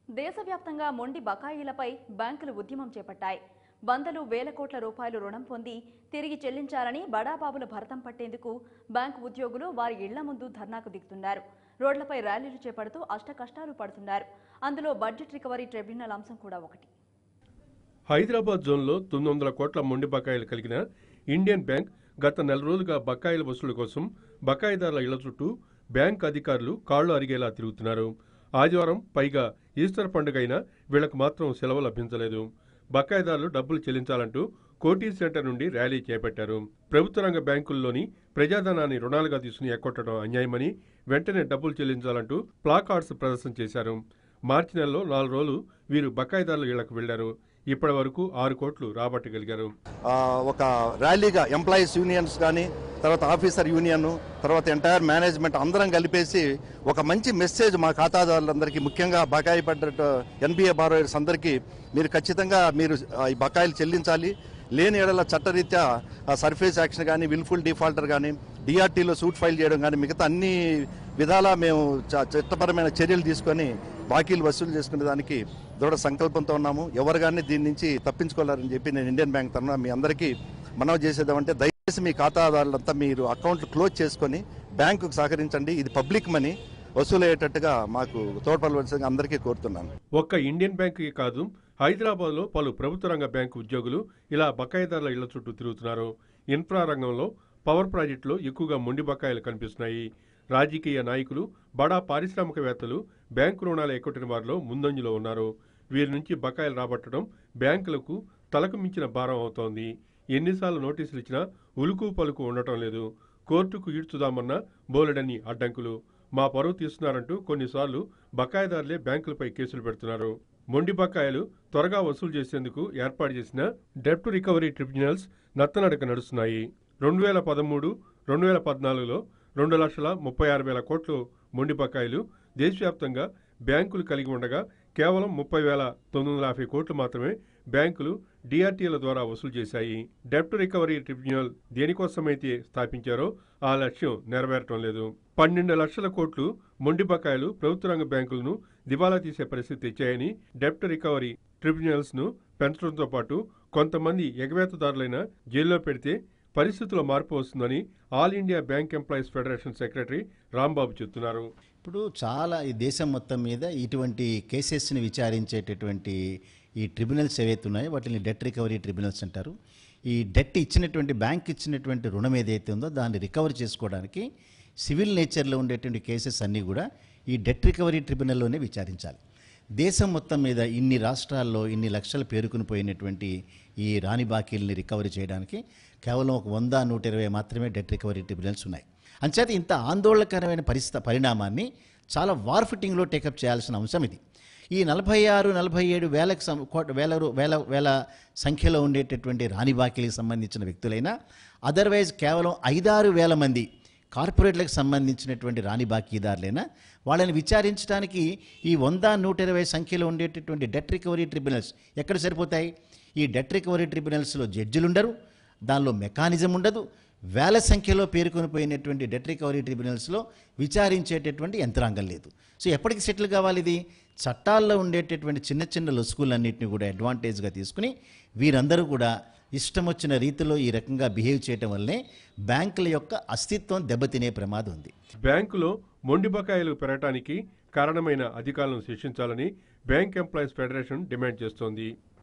దేశవ్యాప్తంగా మొండి బకాయిలపై బ్యాంకులు ఉద్యమం చేపట్టాయి వందలు వేల కోట్ల రూపాయలు రుణం పొంది తిరిగి చెల్లించాలని బడాబాబుల భరతం పట్టేందుకు బ్యాంకు ఉద్యోగులు వారి ఇళ్ల ముందు ధర్నాకు దిగుతున్నారు రోడ్లపై ర్యాలీలు చేపడుతూ అష్టకష్టాలు పడుతున్నారు అందులో బడ్జెట్ రికవరీ ట్రిబ్యునల్ అంశం కూడా ఒకటి హైదరాబాద్ జోన్లో తొమ్మిది వందల కోట్ల మొండి బకాయిలు కలిగిన ఇండియన్ బ్యాంక్ గత నెల రోజులుగా బకాయిల వసూలు కోసం బకాయిదారుల ఇళ్ల చుట్టూ బ్యాంక్ అధికారులు కాళ్లు అరిగేలా తిరుగుతున్నారు ఆదివారం పైగా ఈస్టర్ పండుగ అయినా వీళ్లకు మాత్రం సెలవు లభించలేదు బకాయిదారులు డబ్బులు చెల్లించాలంటూ కోటీ సెంటర్ నుండి ర్యాలీ చేపట్టారు ప్రభుత్వ రంగ బ్యాంకుల్లోని ప్రజాధనాన్ని రుణాలుగా తీసుకుని ఎక్కొట్టడం అన్యాయమని వెంటనే డబ్బులు చెల్లించాలంటూ ప్లాకార్డ్స్ ప్రదర్శన చేశారు మార్చి నెలలో నాలుగు రోజులు వీరు బకాయిదారుల ఇళ్లకు వెళ్లారు ఇప్పటి వరకు ఆరు కోట్లు రాబట్టగలిగారు ఆ, ఒక ర్యాలీగా ఎంప్లాయీస్ యూనియన్స్ కానీ తర్వాత ఆఫీసర్ యూనియన్ తర్వాత ఎంటైర్ మేనేజ్మెంట్ అందరం కలిపేసి ఒక మంచి మెసేజ్ మా ఖాతాదారులందరికీ ముఖ్యంగా బకాయి పడ్డ ఎన్బిఏ బారోయర్స్ అందరికీ మీరు ఖచ్చితంగా మీరు ఆ, ఈ బకాయిలు చెల్లించాలి లేని ఏడల చట్టరీత్యా ఆ, సర్ఫేస్ యాక్షన్ కానీ విల్ఫుల్ డిఫాల్టర్ కానీ డిఆర్టీలో సూట్ ఫైల్ చేయడం కానీ మిగతా అన్ని విధాలా మేము చ- చట్టపరమైన చర్యలు తీసుకొని బాకీలు వసూలు చేసుకునే దానికి దృఢ సంకల్పంతో ఉన్నాము ఎవరు కానీ దీని నుంచి తప్పించుకోలేరని చెప్పి నేను ఇండియన్ బ్యాంక్ తరఫున మీ అందరికీ మనవి చేసేదామంటే దయచేసి మీ ఖాతాదారులంతా మీరు అకౌంట్లు క్లోజ్ చేసుకొని బ్యాంకుకు సహకరించండి ఇది పబ్లిక్ మనీ వసూలయ్యేటట్టుగా మాకు తోడ్పడవలసిందిగా అందరికీ కోరుతున్నాను ఒక్క ఇండియన్ బ్యాంకుకి కాదు హైదరాబాద్లో పలు ప్రభుత్వ రంగ బ్యాంకు ఉద్యోగులు ఇలా బకాయిదారుల ఇళ్ల చుట్టూ తిరుగుతున్నారు ఇన్ఫ్రా రంగంలో పవర్ ప్రాజెక్టులో ఎక్కువగా మొండి బకాయిలు కనిపిస్తున్నాయి రాజకీయ నాయకులు బడా పారిశ్రామికవేత్తలు బ్యాంకు రుణాలు ఎక్కొట్టిన వారిలో ముందంజలో ఉన్నారు వీరి నుంచి బకాయిలు రాబట్టడం బ్యాంకులకు తలకు మించిన భారం అవుతోంది ఎన్నిసార్లు నోటీసులు ఇచ్చినా ఉలుకు పలుకు ఉండటం లేదు కోర్టుకు ఈడ్చుదామన్న బోలెడని అడ్డంకులు మా పరువు తీస్తున్నారంటూ కొన్నిసార్లు బకాయిదారులే బ్యాంకులపై కేసులు పెడుతున్నారు మొండి బకాయిలు త్వరగా వసూలు చేసేందుకు ఏర్పాటు చేసిన డెప్ట్ రికవరీ ట్రిబ్యునల్స్ నత్తనడక నడుస్తున్నాయి రెండు వేల పదమూడు రెండు వేల పద్నాలుగులో రెండు లక్షల ముప్పై ఆరు వేల కోట్లు మొండి బకాయిలు దేశవ్యాప్తంగా బ్యాంకులు కలిగి ఉండగా కేవలం ముప్పై వేల తొమ్మిది వందల యాభై కోట్లు మాత్రమే బ్యాంకులు డిఆర్టీల ద్వారా వసూలు చేశాయి డెప్ట్ రికవరీ ట్రిబ్యునల్ దేనికోసమైతే స్థాపించారో ఆ లక్ష్యం నెరవేరటం లేదు పన్నెండు లక్షల కోట్లు మొండి బకాయిలు ప్రభుత్వ రంగ బ్యాంకులను దివాలా తీసే పరిస్థితి తెచ్చాయని డెప్ట్ రికవరీ ట్రిబ్యునల్స్ ను పెంచడంతో పాటు కొంతమంది ఎగవేతదారులైన జైల్లో పెడితే పరిస్థితుల్లో మార్పు వస్తుందని all India bank employees federation secretary Rambabu చెప్తున్నారు ఇప్పుడు చాలా ఈ దేశం మొత్తం మీద ఇటువంటి కేసెస్ని విచారించేటటువంటి ఈ ట్రిబ్యునల్స్ ఏవైతే ఉన్నాయో వాటిని డెట్ రికవరీ ట్రిబ్యునల్స్ అంటారు ఈ డెట్ ఇచ్చినటువంటి బ్యాంక్ ఇచ్చినటువంటి రుణం ఏదైతే ఉందో దాన్ని రికవర్ చేసుకోవడానికి సివిల్ నేచర్లో ఉండేటువంటి కేసెస్ అన్నీ కూడా ఈ డెట్ రికవరీ ట్రిబ్యునల్లోనే విచారించాలి దేశం మొత్తం మీద ఇన్ని రాష్ట్రాల్లో ఇన్ని లక్షలు పేరుకుని పోయినటువంటి ఈ రాని బాకీల్ని రికవరీ చేయడానికి కేవలం ఒక వంద నూట ఇరవై మాత్రమే డెట్ రికవరీ ట్రిబ్యునల్స్ ఉన్నాయి అంచేత ఇంత ఆందోళనకరమైన పరిస్థితి పరిణామాన్ని చాలా వార్ ఫిట్టింగ్లో టేకప్ చేయాల్సిన అంశం ఇది ఈ నలభై ఆరు నలభై ఏడు వేలకు సం- కోట- వేల రూ- వేల వేల సంఖ్యలో ఉండేటటువంటి రాని బాకీలకు సంబంధించిన వ్యక్తులైనా అదర్వైజ్ కేవలం ఐదారు వేల మంది కార్పొరేట్లకు సంబంధించినటువంటి రాని బాకీదారులైనా వాళ్ళని విచారించడానికి ఈ వంద నూట ఇరవై సంఖ్యలో ఉండేటటువంటి డెట్ రికవరీ ట్రిబ్యునల్స్ ఎక్కడ సరిపోతాయి ఈ డెట్ రికవరీ ట్రిబ్యునల్స్లో జడ్జిలు ఉండరు దానిలో మెకానిజం ఉండదు వేల సంఖ్యలో పేర్కొని పోయినటువంటి డెట్ రికవరీ ట్రిబ్యునల్స్లో విచారించేటటువంటి యంత్రాంగం లేదు సో ఎప్పటికి సెటిల్ కావాలి ఇది చట్టాల్లో ఉండేటటువంటి చిన్న చిన్న లొసుగులన్నింటినీ కూడా అడ్వాంటేజ్గా తీసుకుని వీరందరూ కూడా ఇష్టం వచ్చిన రీతిలో ఈ రకంగా బిహేవ్ చేయటం వల్లనే బ్యాంకుల యొక్క అస్తిత్వం దెబ్బతినే ప్రమాదం ఉంది బ్యాంకులో మొండి బకాయిలు పెరగటానికి కారణమైన అధికారులను శిక్షించాలని బ్యాంక్ ఎంప్లాయీస్ ఫెడరేషన్ డిమాండ్ చేస్తోంది